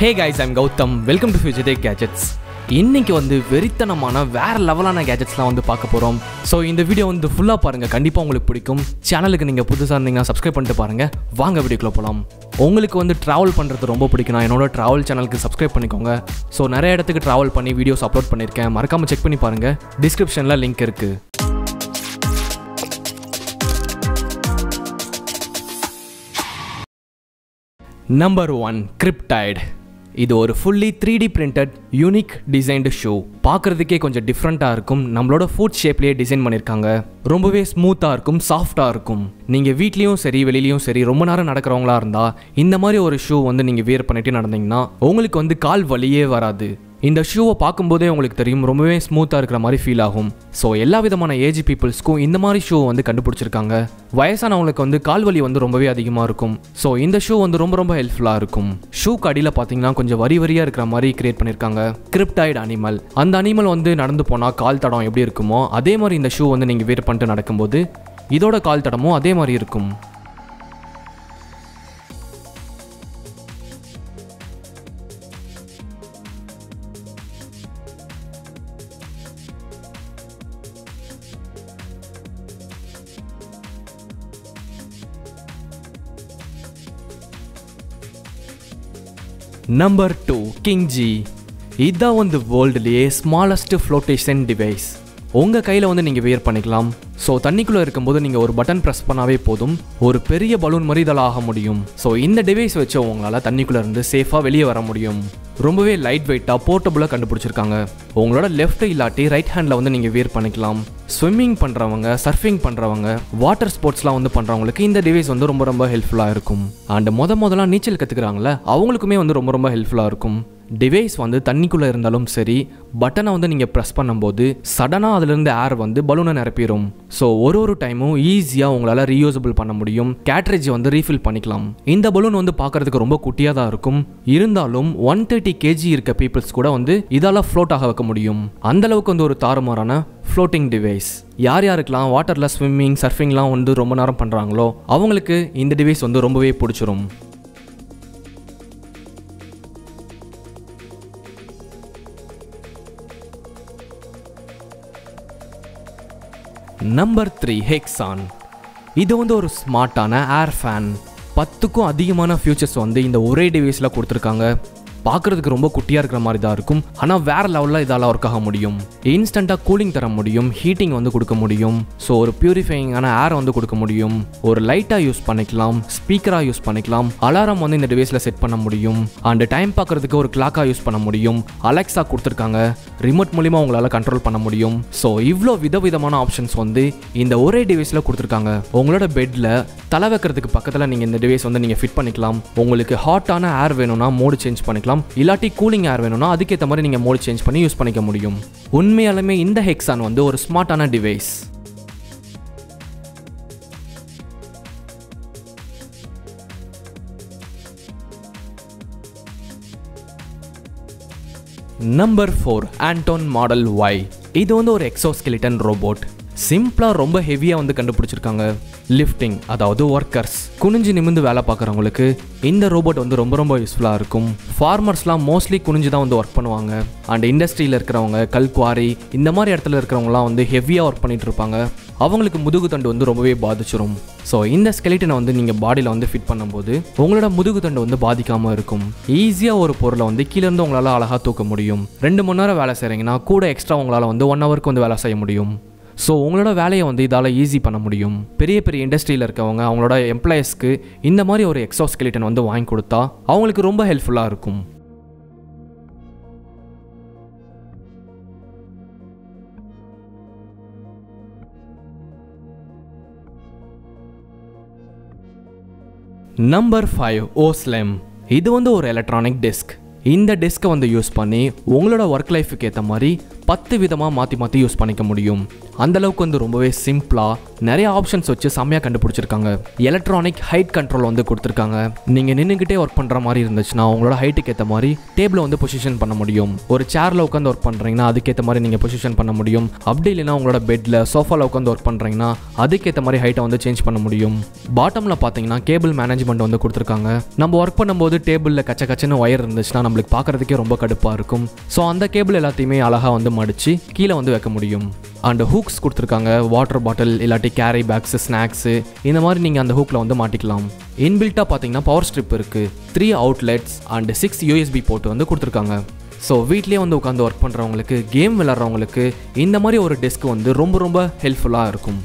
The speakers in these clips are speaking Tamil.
hey guys I'm Gautham welcome to future day gadgets இன்னைக்கு வந்து வெறித்தனமான வேற லெவலான கேஜெட்ஸ்லாம் வந்து பார்க்க போகிறோம் ஸோ இந்த வீடியோ வந்து ஃபுல்லாக பாருங்கள் கண்டிப்பாக உங்களுக்கு பிடிக்கும் சேனலுக்கு நீங்கள் புதுசாக இருந்தீங்கன்னா சப்ஸ்கிரைப் பண்ணிட்டு பாருங்கள் வாங்க வீடியோக்குள்ளே போகலாம் உங்களுக்கு வந்து ட்ராவல் பண்ணுறது ரொம்ப பிடிக்கும் என்னோட ட்ராவல் சேனலுக்கு சப்ஸ்கிரைப் பண்ணிக்கோங்க ஸோ நிறைய இடத்துக்கு ட்ராவல் பண்ணி வீடியோஸ் அப்லோட் பண்ணியிருக்கேன் மறக்காமல் செக் பண்ணி பாருங்கள் டிஸ்கிரிப்ஷனில் லிங்க் இருக்குது நம்பர் ஒன் கிரிப்டைட் இது ஒரு fully three D printed unique designed shoe பார்க்குறதுக்கே கொஞ்சம் டிஃப்ரெண்ட்டாக இருக்கும் நம்மளோட ஃபுட் ஷேப்லேயே டிசைன் பண்ணியிருக்காங்க ரொம்பவே ஸ்மூத்தாக இருக்கும் சாஃப்டாக இருக்கும் நீங்கள் வீட்லேயும் சரி வெளியிலையும் சரி ரொம்ப நேரம் நடக்கிறவங்களா இருந்தால் இந்த மாதிரி ஒரு ஷூ வந்து நீங்கள் வியர் பண்ணிட்டு நடந்தீங்கன்னா உங்களுக்கு வந்து கால் வலியே வராது இந்த ஷூவை பார்க்கும்போதே உங்களுக்கு தெரியும் ரொம்பவே ஸ்மூத்தாக இருக்கிற மாதிரி ஃபீல் ஆகும் ஸோ எல்லா விதமான ஏஜ் பீப்புள்ஸ்க்கும் இந்த மாதிரி ஷூ வந்து கண்டுபிடிச்சிருக்காங்க வயசானவங்களுக்கு வந்து கால் வலி வந்து ரொம்பவே அதிகமாக இருக்கும் ஸோ இந்த ஷூ வந்து ரொம்ப ரொம்ப ஹெல்ப்ஃபுல்லாக இருக்கும் ஷூக்கு அடியில் பார்த்தீங்கன்னா கொஞ்சம் வரி வரியாக இருக்கிற மாதிரி கிரியேட் பண்ணியிருக்காங்க கிரிப்டைட் அனிமல் அந்த அனிமல் வந்து நடந்து போனால் கால் தடம் எப்படி இருக்குமோ அதே மாதிரி இந்த ஷூ வந்து நீங்கள் வேர் பண்ணிட்டு நடக்கும்போது இதோட கால் தடமும் அதே மாதிரி இருக்கும் நம்பர் டூ கிங் ஜி இதான் வந்து வேர்ல்டுலேயே ஸ்மாலஸ்ட் ஃப்ளோட்டேஷன் டிவைஸ் உங்கள் கையில் வந்து நீங்கள் வியர் பண்ணிக்கலாம் ஸோ தண்ணிக்குள்ளே இருக்கும்போது நீங்கள் ஒரு பட்டன் ப்ரெஸ் பண்ணாவே போதும் ஒரு பெரிய பலூன் மாதிரி இதால் ஆக முடியும் ஸோ இந்த டிவைஸ் வச்சு உங்களால் தண்ணிக்குள்ளே இருந்து சேஃபாக வெளியே வர முடியும் ரொம்பவே லைட் வெயிட்டாக போர்ட்டபுளாக கண்டுபிடிச்சிருக்காங்க உங்களோட லெஃப்ட் இல்லாட்டி ரைட் ஹேண்டில் வந்து நீங்கள் வியர் பண்ணிக்கலாம் ஸ்விம்மிங் பண்ணுறவங்க சர்ஃபிங் பண்ணுறவங்க வாட்டர் ஸ்போர்ட்ஸ்லாம் வந்து பண்ணுறவங்களுக்கு இந்த டிவைஸ் வந்து ரொம்ப ரொம்ப ஹெல்ப்ஃபுல்லாக இருக்கும் அண்ட் முத முதல்ல நீச்சல் கற்றுக்குறாங்களே அவங்களுக்குமே வந்து ரொம்ப ரொம்ப ஹெல்ப்ஃபுல்லாக இருக்கும் டிவைஸ் வந்து தண்ணிக்குள்ளே இருந்தாலும் சரி பட்டனை வந்து நீங்கள் ப்ரெஸ் பண்ணும்போது சடனாக அதுலேருந்து ஏர் வந்து பலூனை நிரப்பிடும் ஸோ ஒரு ஒரு டைமும் ஈஸியாக உங்களால் ரீயூசபிள் பண்ண முடியும் கேட்ரேஜ் வந்து ரீஃபில் பண்ணிக்கலாம் இந்த பலூன் வந்து பார்க்கறதுக்கு ரொம்ப குட்டியாக தான் இருக்கும் இருந்தாலும் ஒன் தேர்ட்டி கேஜி இருக்க பீப்புள்ஸ் கூட வந்து இதால் ஃப்ளோட் ஆக வைக்க முடியும் அந்த அளவுக்கு வந்து ஒரு தாறுமாறான ஃப்ளோட்டிங் டிவைஸ் யார் யாருக்கெல்லாம் வாட்டரில் ஸ்விம்மிங் சர்ஃபிங்லாம் வந்து ரொம்ப நேரம் பண்ணுறாங்களோ அவங்களுக்கு இந்த டிவைஸ் வந்து ரொம்பவே பிடிச்சிரும் நம்பர் த்ரீ ஹெக்ஸான் இது வந்து ஒரு ஸ்மார்ட்டான ஏர் ஃபேன் பத்துக்கும் அதிகமான ஃபியூச்சர்ஸ் வந்து இந்த ஒரே டிவைஸில் கொடுத்துருக்காங்க பார்க்குறதுக்கு ரொம்ப குட்டியாக இருக்கிற மாதிரி தான் இருக்கும் ஆனால் வேறு லெவலில் இதால் ஒர்க் ஆக முடியும் இன்ஸ்டண்ட்டாக கூலிங் தர முடியும் ஹீட்டிங் வந்து கொடுக்க முடியும் ஸோ ஒரு பியூரிஃபையிங்கான ஏர் வந்து கொடுக்க முடியும் ஒரு லைட்டாக யூஸ் பண்ணிக்கலாம் ஸ்பீக்கராக யூஸ் பண்ணிக்கலாம் அலாரம் வந்து இந்த டிவைஸில் செட் பண்ண முடியும் அண்ட் டைம் பார்க்குறதுக்கு ஒரு கிளாக்காக யூஸ் பண்ண முடியும் அலெக்ஸா கொடுத்துருக்காங்க ரிமோட் மூலிமா உங்களால் கண்ட்ரோல் பண்ண முடியும் ஸோ இவ்வளோ விதவிதமான ஆப்ஷன்ஸ் வந்து இந்த ஒரே டிவைஸில் கொடுத்துருக்காங்க உங்களோட பெட்டில் தலை வைக்கிறதுக்கு பக்கத்தில் நீங்கள் இந்த டிவைஸ் வந்து நீங்கள் ஃபிட் பண்ணிக்கலாம் உங்களுக்கு ஹாட்டான ஏர் வேணும்னா மோடு சேஞ்ச் பண்ணிக்கலாம் இல்லாட்டி கூலிங் ஏர் வேணும்னா அதுக்கேற்ற மாதிரி நீங்கள் மோடு சேஞ்ச் பண்ணி யூஸ் பண்ணிக்க முடியும் உண்மையாலுமே இந்த ஹெக்ஸான் வந்து ஒரு ஸ்மார்ட்டான டிவைஸ் நம்பர் ஃபோர் ஆண்டோன் மாடல் ஒய் இது வந்து ஒரு எக்ஸோஸ்கெலிட்டன் ரோபோட் சிம்பிளாக ரொம்ப ஹெவியாக வந்து கண்டுபிடிச்சிருக்காங்க லிஃப்டிங் அதாவது ஒர்க்கர்ஸ் குனிஞ்சு நிமிந்து வேலை பார்க்குறவங்களுக்கு இந்த ரோபோட் வந்து ரொம்ப ரொம்ப யூஸ்ஃபுல்லாக இருக்கும் ஃபார்மர்ஸ்லாம் மோஸ்ட்லி குனிஞ்சு தான் வந்து ஒர்க் பண்ணுவாங்க அண்ட் இண்டஸ்ட்ரியில் இருக்கிறவங்க கல்குவாரி இந்த மாதிரி இடத்துல இருக்கிறவங்களாம் வந்து ஹெவியாக ஒர்க் பண்ணிட்டு இருப்பாங்க அவங்களுக்கு முதுகு தண்டு வந்து ரொம்பவே பாதிச்சிரும் ஸோ இந்த ஸ்கெலிட்டனை வந்து நீங்கள் பாடியில் வந்து ஃபிட் பண்ணும்போது உங்களோட முதுகு தண்டு வந்து பாதிக்காமல் இருக்கும் ஈஸியாக ஒரு பொருளை வந்து கீழேருந்து உங்களால் அழகாக தூக்க முடியும் ரெண்டு மணி நேரம் வேலை செய்கிறீங்கன்னா கூட எக்ஸ்ட்ரா உங்களால் வந்து ஒன் ஹவருக்கு வந்து வேலை செய்ய முடியும் ஸோ உங்களோட வேலையை வந்து இதால் ஈஸி பண்ண முடியும் பெரிய பெரிய இண்டஸ்ட்ரியில் இருக்கவங்க அவங்களோட எம்ப்ளாயீஸ்க்கு இந்த மாதிரி ஒரு எக்ஸோஸ்கெலிட்டன் வந்து வாங்கி கொடுத்தா அவங்களுக்கு ரொம்ப ஹெல்ப்ஃபுல்லாக இருக்கும் நம்பர் ஃபைவ் ஓஸ்லெம் இது வந்து ஒரு எலக்ட்ரானிக் டெஸ்க் இந்த டெஸ்க்கை வந்து யூஸ் பண்ணி உங்களோட ஒர்க் லைஃபுக்கு ஏற்ற மாதிரி பத்து விதமாக மாற்றி மாற்றி யூஸ் பண்ணிக்க முடியும் அந்த அளவுக்கு வந்து ரொம்பவே சிம்பிளாக நிறைய ஆப்ஷன்ஸ் வச்சு செம்மையாக கண்டுபிடிச்சிருக்காங்க எலக்ட்ரானிக் ஹைட் கண்ட்ரோல் வந்து கொடுத்துருக்காங்க நீங்கள் நின்றுக்கிட்டே ஒர்க் பண்ணுற மாதிரி இருந்துச்சுன்னா உங்களோட ஹைட்டுக்கு ஏற்ற மாதிரி டேபிளை வந்து பொசிஷன் பண்ண முடியும் ஒரு சேரில் உட்காந்து ஒர்க் பண்ணுறீங்கன்னா அதுக்கேற்ற மாதிரி நீங்கள் பொசிஷன் பண்ண முடியும் அப்படி இல்லைன்னா உங்களோட பெட்டில் சோஃபாவில் உட்காந்து ஒர்க் பண்ணுறீங்கன்னா அதுக்கேற்ற மாதிரி ஹைட்டை வந்து சேஞ்ச் பண்ண முடியும் பாட்டமில் பார்த்தீங்கன்னா கேபிள் மேனேஜ்மெண்ட் வந்து கொடுத்துருக்காங்க நம்ம ஒர்க் பண்ணும்போது டேபிளில் கச்ச கச்சன்னு ஒயர் இருந்துச்சுன்னா நம்மளுக்கு பார்க்குறதுக்கே ரொம்ப கடுப்பாக இருக்கும் ஸோ அந்த கேபிள் எல்லாத்தையுமே அழகாக வந்து மடித்து கீழே வந்து வைக்க முடியும் அண்ட் ஹூக்ஸ் கொடுத்துருக்காங்க வாட்டர் பாட்டில் இல்லாட்டி கேரி பேக்ஸு ஸ்நாக்ஸு இந்த மாதிரி நீங்கள் அந்த ஹூக்கில் வந்து மாட்டிக்கலாம் இன்பில்ட்டாக பார்த்தீங்கன்னா பவர் ஸ்ட்ரிப் இருக்குது three outlets and six USB போட்டு வந்து கொடுத்துருக்காங்க ஸோ வீட்லேயே வந்து உட்காந்து ஒர்க் பண்ணுறவங்களுக்கு கேம் விளாட்றவங்களுக்கு இந்த மாதிரி ஒரு டெஸ்க் வந்து ரொம்ப ரொம்ப ஹெல்ப்ஃபுல்லாக இருக்கும்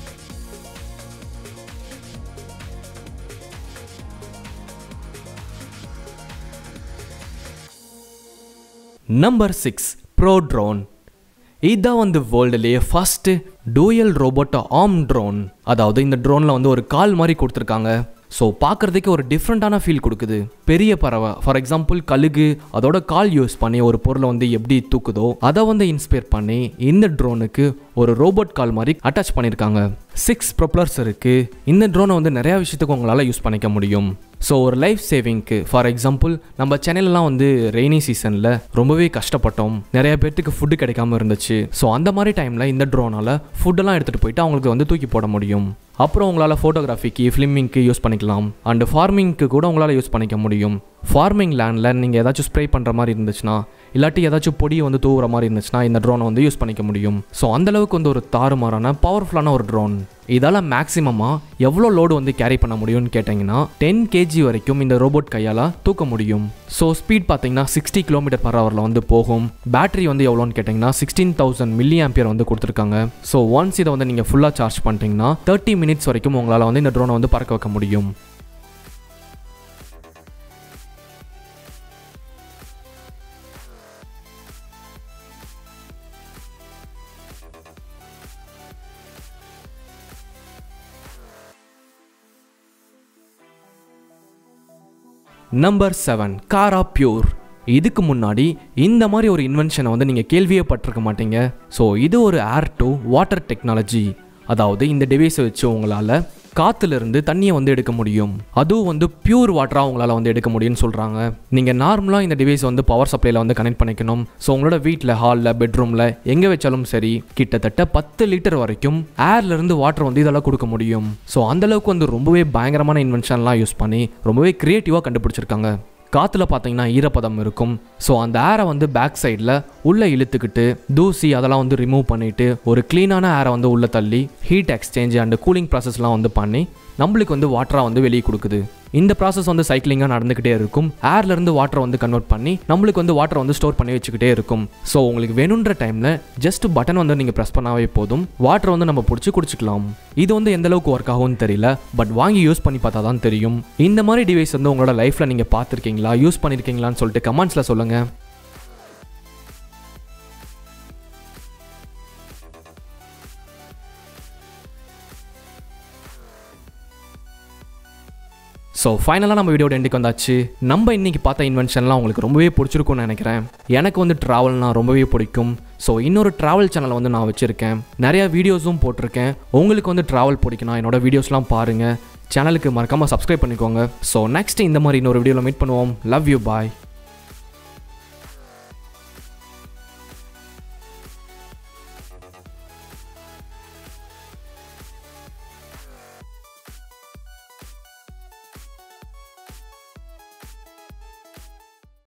நம்பர் சிக்ஸ் ப்ரோ ட்ரோன் இதான் வந்து வேர்ல்டுலேயே first dual robot arm drone அதாவது இந்த ட்ரோனில் வந்து ஒரு கால் மாதிரி கொடுத்துருக்காங்க ஸோ பார்க்குறதுக்கு ஒரு டிஃப்ரெண்ட்டான ஃபீல் கொடுக்குது பெரிய பறவை ஃபார் எக்ஸாம்பிள் கழுகு அதோட கால் யூஸ் பண்ணி ஒரு பொருளை வந்து எப்படி தூக்குதோ அதை வந்து இன்ஸ்பயர் பண்ணி இந்த ட்ரோனுக்கு ஒரு ரோபோட் கால் மாதிரி அட்டாச் பண்ணியிருக்காங்க சிக்ஸ் ப்ரொப்ளர்ஸ் இருக்குது இந்த ட்ரோனை வந்து நிறையா விஷயத்துக்கு உங்களால் யூஸ் பண்ணிக்க முடியும் ஸோ ஒரு லைஃப் சேவிங்க்கு ஃபார் எக்ஸாம்பிள் நம்ம சென்னையிலலாம் வந்து ரெய்னி சீசனில் ரொம்பவே கஷ்டப்பட்டோம் நிறைய பேர்த்துக்கு ஃபுட்டு கிடைக்காம இருந்துச்சு ஸோ அந்த மாதிரி டைமில் இந்த ட்ரோனால் ஃபுட்டெல்லாம் எடுத்துகிட்டு போயிட்டு அவங்களுக்கு வந்து தூக்கி போட முடியும் அப்புறம் உங்களால் ஃபோட்டோகிராஃபிக்கு ஃபிலிமிங்க்கு யூஸ் பண்ணிக்கலாம் அண்ட் ஃபார்மிங்க்கு கூட உங்களால் யூஸ் பண்ணிக்க முடியும் ஃபார்மிங் லேண்டில் நீங்கள் ஏதாச்சும் ஸ்ப்ரே பண்ணுற மாதிரி இருந்துச்சுன்னா இல்லாட்டி ஏதாச்சும் பொடி வந்து தூவுற மாதிரி இருந்துச்சுன்னா இந்த ட்ரோனை வந்து யூஸ் பண்ணிக்க முடியும் ஸோ அந்தளவுக்கு வந்து ஒரு தாறுமாறான பவர்ஃபுல்லான ஒரு ட்ரோன் இதால் மேக்ஸிமமாக எவ்வளோ லோடு வந்து கேரி பண்ண முடியும்னு கேட்டிங்கன்னா டென் கேஜி வரைக்கும் இந்த ரோபோட் கையால் தூக்க முடியும் ஸோ ஸ்பீட் பார்த்தீங்கன்னா சிக்ஸ்டி கிலோமீட்டர் பர் ஹவரில் வந்து போகும் பேட்டரி வந்து எவ்வளோன்னு கேட்டிங்கன்னா சிக்ஸ்டீன் தௌசண்ட் மில்லி ஆம்பியர் வந்து கொடுத்துருக்காங்க ஸோ ஒன்ஸ் இதை வந்து நீங்கள் ஃபுல்லாக சார்ஜ் பண்ணிட்டீங்கன்னா தேர்ட்டி மினிட்ஸ் வரைக்கும் உங்களால் வந்து இந்த ட்ரோனை வந்து பறக்க வைக்க முடியும் நம்பர் செவன் காரா பியூர் இதுக்கு முன்னாடி இந்த மாதிரி ஒரு இன்வென்ஷனை வந்து நீங்கள் கேள்வியே பட்டிருக்க மாட்டீங்க ஸோ இது ஒரு ஏர் டு வாட்டர் டெக்னாலஜி அதாவது இந்த டிவைஸை வச்சு உங்களால் காற்றுலேருந்து தண்ணியை வந்து எடுக்க முடியும் அதுவும் வந்து பியூர் வாட்டராக உங்களால் வந்து எடுக்க முடியும்னு சொல்கிறாங்க நீங்கள் நார்மலாக இந்த டிவைஸ் வந்து பவர் சப்ளைல வந்து கனெக்ட் பண்ணிக்கணும் ஸோ உங்களோட வீட்டில் ஹாலில் பெட்ரூமில் எங்கே வச்சாலும் சரி கிட்டத்தட்ட பத்து லிட்டர் வரைக்கும் ஏர்லேருந்து வாட்டர் வந்து இதெல்லாம் கொடுக்க முடியும் ஸோ அந்தளவுக்கு வந்து ரொம்பவே பயங்கரமான இன்வென்ஷன்லாம் யூஸ் பண்ணி ரொம்பவே க்ரியேட்டிவாக கண்டுபிடிச்சிருக்காங்க காற்றுல பார்த்தீங்கன்னா ஈரப்பதம் இருக்கும் ஸோ அந்த ஏரை வந்து பேக் சைடில் உள்ளே இழுத்துக்கிட்டு தூசி அதெல்லாம் வந்து ரிமூவ் பண்ணிவிட்டு ஒரு க்ளீனான ஏரை வந்து உள்ளே தள்ளி ஹீட் எக்ஸ்சேஞ்ச் அண்ட் கூலிங் ப்ராசஸ்லாம் வந்து பண்ணி நம்மளுக்கு வந்து வாட்டராக வந்து வெளியே கொடுக்குது இந்த ப்ராசஸ் வந்து சைக்கிளிங்காக நடந்துக்கிட்டே இருக்கும் ஏர்லேருந்து வாட்டரை வந்து கன்வெர்ட் பண்ணி நம்மளுக்கு வந்து வாட்டரை வந்து ஸ்டோர் பண்ணி வச்சுக்கிட்டே இருக்கும் ஸோ உங்களுக்கு வேணுன்ற டைமில் ஜஸ்ட் பட்டன் வந்து நீங்கள் ப்ரெஸ் பண்ணாவே போதும் வாட்டரை வந்து நம்ம பிடிச்சி குடிச்சிக்கலாம் இது வந்து எந்த அளவுக்கு ஒர்க் ஆகும்னு தெரியல பட் வாங்கி யூஸ் பண்ணி பார்த்தா தான் தெரியும் இந்த மாதிரி டிவைஸ் வந்து உங்களோட லைஃப்பில் நீங்கள் பார்த்துருக்கீங்களா யூஸ் பண்ணியிருக்கீங்களான்னு சொல்லிட்டு கமெண்ட்ஸில் சொல்லுங்கள் ஸோ ஃபைனலாக நம்ம வீடியோட எண்டுக்கு வந்தாச்சு நம்ம இன்னைக்கு பார்த்த இன்வென்ஷன்லாம் உங்களுக்கு ரொம்பவே பிடிச்சிருக்கும்னு நினைக்கிறேன் எனக்கு வந்து ட்ராவல்னால் ரொம்பவே பிடிக்கும் ஸோ இன்னொரு ட்ராவல் சேனலை வந்து நான் வச்சுருக்கேன் நிறையா வீடியோஸும் போட்டிருக்கேன் உங்களுக்கு வந்து ட்ராவல் பிடிக்கணும் என்னோட வீடியோஸ்லாம் பாருங்கள் சேனலுக்கு மறக்காமல் சப்ஸ்கிரைப் பண்ணிக்கோங்க ஸோ நெக்ஸ்ட் இந்த மாதிரி இன்னொரு வீடியோவில் மீட் பண்ணுவோம் லவ் யூ பாய்